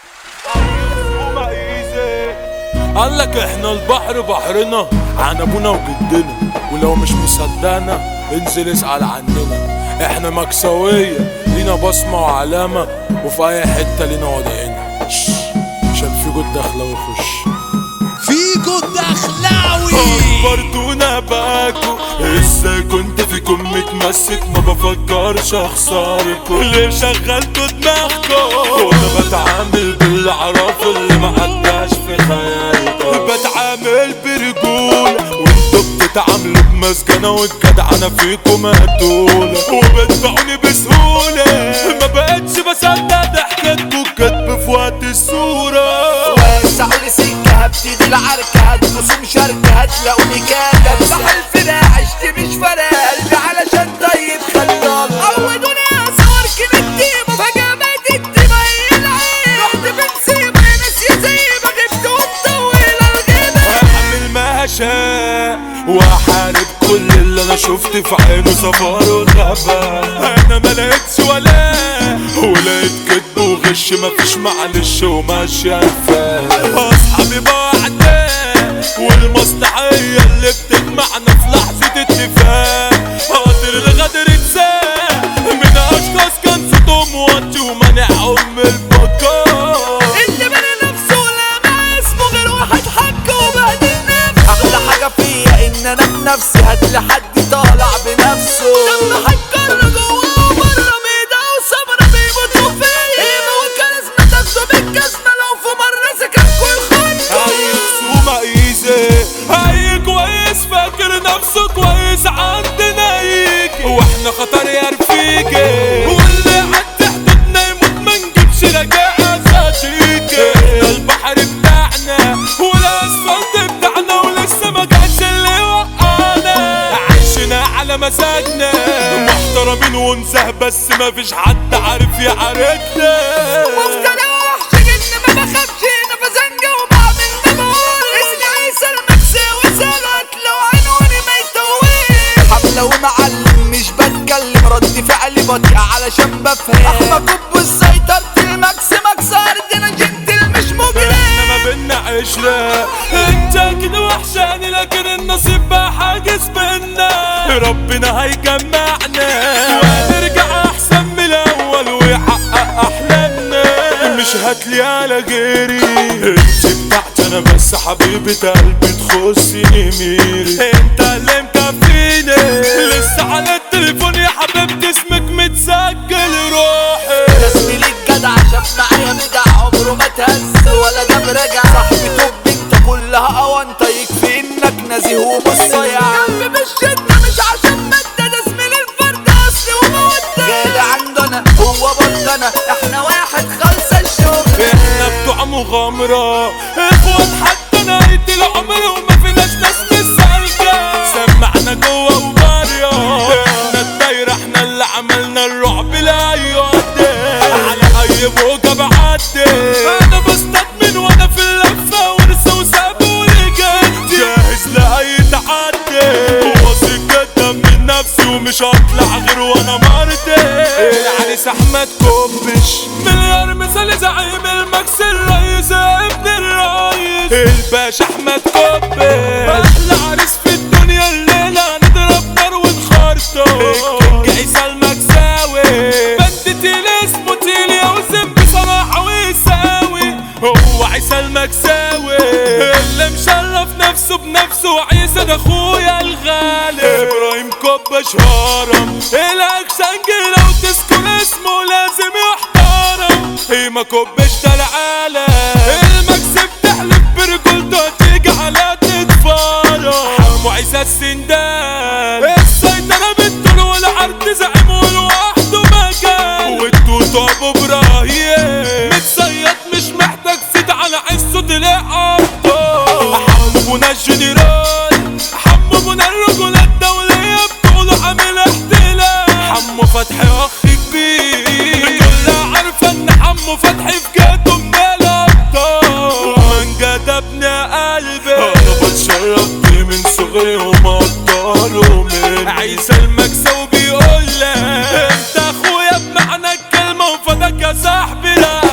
قال لك احنا البحر بحرنا عن ابونا وجدنا ولو مش مصدقنا انزل اسأل عننا احنا مكسوية لينا بصمة وعلامة وفي اي حتة لينا وضعنا شش، عشان في جود داخلة ويخش فيكو الدخلاوي برضونا باكو ازاي كنت فيكم متمسك ما بفكرش اخسركم ليه شغلتوا دماغكم وانا بتعامل بالاعراف اللي ما عداش في خيالكم بتعامل برجولة وانتوا بتتعاملوا بمسكنة والجدعنة فيكم مقتولة وبتبيعوني بسهولة ما بقتش بصدق ضحكتكم الكدب في وقت الصورة وسعوا لي سكة هبتدي العركة هتبصوا مشاركة هتلاقوني كده بفتح الفرقة عشت مش فارقة قلبي علشان طيب خلال عودوني اصور كنتي فجأة بقت الدماء هي العين رحت بنسيبة يا ناس يا زي ما غبت ومطولة الغيبة اعمل ما شاء واحارب كل اللي انا شفت في عينه صفار وغباء انا ما لقيتش ولا ولقيت كدب وغش مفيش معلش وماشي الفال اصحابي بعدين والمصلحية اللي بتجمعنا في لحظة اتفاق قادر الغدر اتساق من اشخاص كان صوتهم واطي ومانعهم من البقاء اللي بنى نفسه لما اسمه غير واحد حك وبهدل نفسه احلى حاجه فيا ان انا بنفسي هات حد طالع بنفسه لما هتكر جوه وبره بيده وصبر بيموتوا فيا قيمه وكاريزما تاخده بالجزمه لو في مره سكنكوا يخونكوا هيكسو مقيسة هي كويس فاكر نفسه كويس عندنا يجي واحنا خطر يا رفيقي واللي عدى حدودنا يموت ما نجيبش رجاء صديقي احنا البحر بتاعنا والاسفلت بتاعنا ولسه ما جاش اللي وقعنا عايشنا على مزاجنا محترمين ونزه بس ما فيش حد عارف يعاركنا مفترى وحش جن ما بخافش انا بزنجة وبعمل ما بقول اسمي عيسى المكساوي سلك لو عنواني ما يتوهش حملة ومعلم مش بتكلم رد فعلي بطيء علشان بفهم احمى كوب السيطرة المكس مكسر دينا جنتل مش مجرم احنا ما بينا عشرة انت كده وحشاني لكن النصيب بقى حاجز بينا ربنا هيجمعنا وهنرجع احسن من الاول ويحقق احلامنا مش هتلي على غيري انت بتاعتي انا بس حبيبة قلبي تخصني ميري انت اللي مكفيني لسه على التليفون يا حبيبتي اسمك متسجل روحي رسمي ليك جدع شاف معايا بدع عمره ما تهز ولا جاب رجع صاحبي توب انت كلها اونطه يكفي انك نزيه ومصيع قلبي بالشدة مش عشان مادة ده زميلي الفرد اصلي ومودة غالي عندنا هو برضه انا احنا واحد خالصة الشغل احنا بتوع مغامرة اخوات حتى نهاية العمر وما فيناش ناس مستعجة سمعنا جوه وبارية احنا الدايرة احنا اللي عملنا الرعب لا يعدي على اي موجة بعدي انا بستدمن وانا في اللفة ورثة وسابوني جدي جاهز لأي تحدي واثق جدا من نفسي ومش هطلع غير وانا مرضي العريس احمد كوبش مليار مثال زعيم المكس الرئيس ابن الرئيس الباشا احمد كوبش احلى عريس في الدنيا الليله نضرب نار ونخرطه الكينج عيسى المكساوي بندتي اسمه تيلي وزن بصراحه ويساوي هو عيسى المكساوي اللي مشرف نفسه بنفسه وعيسى ده اخويا الغالي ابراهيم كوبش هرم الاكسنج لو تذكر اسمه لازم يحترم هي ما كوبش ده العالم المكسب تحلف برجولته تيجي على تتفرج حمو عيسى السندان السيطرة بالطول والعرض زعيم ولوحده مكان والتوت ابو ابراهيم متصيد مش محتاج سيد على عزه طلع ابطال حمونا الجنرال حمونا الرجولة الدولية بتقولوا عامل احتلال حمو فتحي اخ كبير كلها عارفة ان حمو فتحي في جهته من الابطال ومن جذب قلبي انا بتشرف بيه من صغري ومقدره من عيسى المكسب بيقول لك انت اخويا بمعنى الكلمه وفداك يا صاحبي لا